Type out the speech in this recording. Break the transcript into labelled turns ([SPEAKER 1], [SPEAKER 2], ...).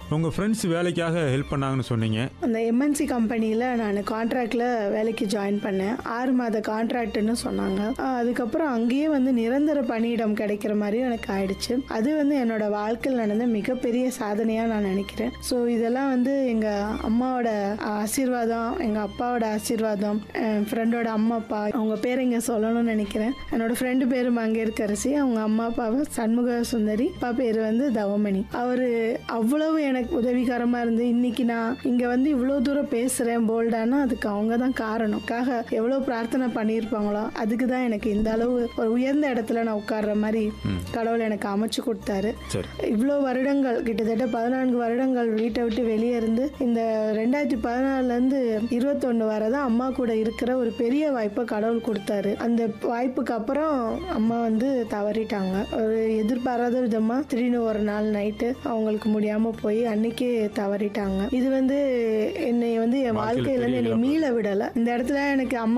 [SPEAKER 1] உங்கள் ஃப்ரெண்ட்ஸ் வேலைக்காக ஹெல்ப் பண்ணாங்கன்னு சொன்னீங்க
[SPEAKER 2] அந்த எம்என்சி கம்பெனியில் நான் கான்ட்ராக்டில் வேலைக்கு ஜாயின் பண்ணேன் ஆறு மாத கான்ட்ராக்ட்னு சொன்னாங்க ஆஹ் அதுக்கப்புறம் அங்கேயே வந்து நிரந்தர பணியிடம் கிடைக்கிற மாதிரி எனக்கு ஆயிடுச்சு அது வந்து என்னோட வாழ்க்கையில் நடந்த மிகப்பெரிய சாதனையாக நான் நினைக்கிறேன் ஸோ இதெல்லாம் வந்து எங்கள் அம்மாவோட ஆசீர்வாதம் எங்கள் அப்பாவோட ஆசீர்வாதம் என் ஃப்ரெண்டோட அம்மா அப்பா அவங்க பேர் இங்கே சொல்லணும்னு நினைக்கிறேன் என்னோட ஃப்ரெண்டு பேர் மங்கேற்கரசி அவங்க அம்மா அப்பாவை சண்முக சுந்தரி அப்பா பேர் வந்து தவமணி அவர் அவ்வளவு எனக்கு உதவிகரமாக இருந்து இன்னைக்கு நான் இங்கே வந்து இவ்வளோ தூரம் பேசுகிறேன் போல்டானா அதுக்கு அவங்க தான் காரணம் காக எவ்வளோ பிரார்த்தனை பண்ணியிருப்பாங்களோ அதுக்கு தான் எனக்கு இந்த அளவு ஒரு உயர்ந்த இடத்துல நான் உட்கார்ற மாதிரி கடவுள் எனக்கு அமைச்சு கொடுத்தாரு
[SPEAKER 1] சரி
[SPEAKER 2] இவ்வளோ வருடங்கள் கிட்டத்தட்ட பதினான்கு வருடங்கள் வீட்டை விட்டு வெளியே இருந்து இந்த ரெண்டாயிரத்தி பதினாலுலேருந்து இருபத்தொன்று வரை தான் அம்மா கூட இருக்கிற ஒரு பெரிய வாய்ப்பை கடவுள் கொடுத்தாரு அந்த வாய்ப்புக்கு அப்புறம் அம்மா வந்து தவறிட்டாங்க ஒரு எதிர்பாராத விதமாக திடீர்னு ஒரு நாள் நைட்டு அவங்களுக்கு முடியாமல் போய் அன்னைக்கே தவறிட்டாங்க இது வந்து என்னை வந்து என்
[SPEAKER 1] வாழ்க்கையில
[SPEAKER 2] வாழ்க்கையிலேருந்து
[SPEAKER 1] பெரிய
[SPEAKER 2] என்னை மீள விடலை இந்த இடத்துல எனக்கு அம்மா